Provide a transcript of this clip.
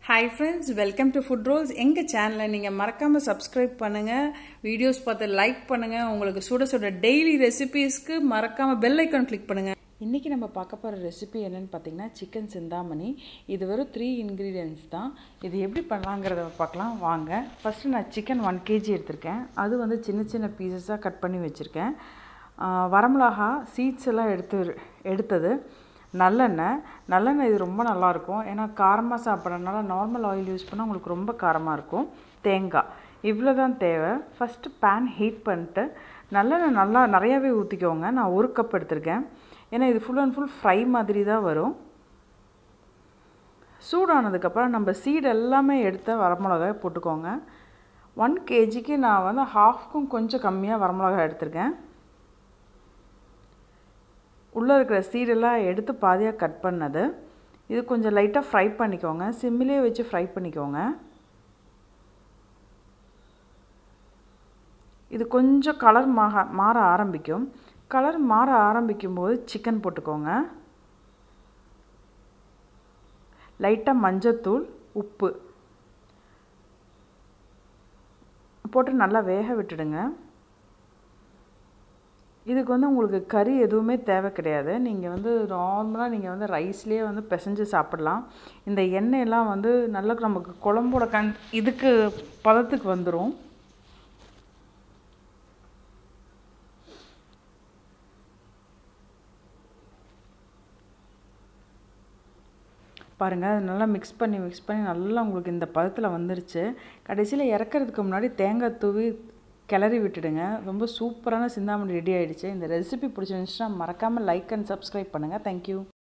hi friends welcome to food rolls எங்கள் சேனலை நீங்கள் மறக்காமல் சப்ஸ்கிரைப் பண்ணுங்கள் வீடியோஸ் பார்த்து லைக் பண்ணுங்கள் உங்களுக்கு சுட சுட டெய்லி ரெசிபீஸ்க்கு மறக்காமல் பெல் ஐக்கான் கிளிக் பண்ணுங்கள் இன்றைக்கி நம்ம பார்க்க போகிற ரெசிபி என்னென்னு பார்த்தீங்கன்னா சிக்கன் சிந்தாமணி இது வெறும் த்ரீ இன்க்ரீடியன்ஸ் தான் இது எப்படி பண்ணலாங்கிறத பார்க்கலாம் வாங்க ஃபஸ்ட்டு நான் சிக்கன் ஒன் கேஜி எடுத்திருக்கேன் அது வந்து சின்ன சின்ன பீசஸாக கட் பண்ணி வச்சுருக்கேன் வரமிளகா சீட்ஸ் எல்லாம் எடுத்து எடுத்தது நல்லெண்ணெய் நல்லெண்ணெய் இது ரொம்ப நல்லாயிருக்கும் ஏன்னா காரமாக சாப்பிட்றதுனால நார்மல் ஆயில் யூஸ் பண்ணால் உங்களுக்கு ரொம்ப காரமாக இருக்கும் தேங்காய் இவ்வளோ தான் தேவை ஃபஸ்ட்டு பேன் ஹீட் பண்ணிட்டு நல்லெண்ணெய் நல்லா நிறையாவே ஊற்றிக்கோங்க நான் ஒரு கப் எடுத்திருக்கேன் ஏன்னா இது ஃபுல் அண்ட் ஃபுல் ஃப்ரை மாதிரி தான் வரும் சூடானதுக்கப்புறம் நம்ம சீடு எல்லாமே எடுத்த வரமிளகாய் போட்டுக்கோங்க ஒன் கேஜிக்கு நான் வந்து ஹாஃப்க்கும் கொஞ்சம் கம்மியாக வரமிளகாய் எடுத்திருக்கேன் உள்ளே இருக்கிற சீடெல்லாம் எடுத்து பாதியாக கட் பண்ணது இது கொஞ்சம் லைட்டாக ஃப்ரை பண்ணிக்கோங்க சிம்மிலே வச்சு ஃப்ரை பண்ணிக்கோங்க இது கொஞ்சம் கலர் மாக மாற ஆரம்பிக்கும் கலர் மாற ஆரம்பிக்கும் போது சிக்கன் போட்டுக்கோங்க லைட்டாக மஞ்சத்தூள் உப்பு போட்டு நல்லா வேக விட்டுடுங்க இதுக்கு வந்து உங்களுக்கு கறி எதுவுமே தேவை கிடையாது நீங்கள் வந்து நார்மலாக நீங்கள் வந்து ரைஸ்லேயே வந்து பிசைஞ்சு சாப்பிட்லாம் இந்த எண்ணெயெல்லாம் வந்து நல்லா நமக்கு குழம்போட கண் இதுக்கு பதத்துக்கு வந்துடும் பாருங்கள் அது நல்லா மிக்ஸ் பண்ணி மிக்ஸ் பண்ணி நல்லா உங்களுக்கு இந்த பதத்தில் வந்துருச்சு கடைசியில் இறக்கிறதுக்கு முன்னாடி தேங்காய் தூவி கிளறி விட்டுடுங்க ரொம்ப சூப்பரான சிந்தாமணி ரெடி ஆகிடுச்சு இந்த ரெசிபி பிடிச்சிருந்துச்சுன்னா மறக்காமல் லைக் அண்ட் சப்ஸ்கிரைப் பண்ணுங்கள் தேங்க்யூ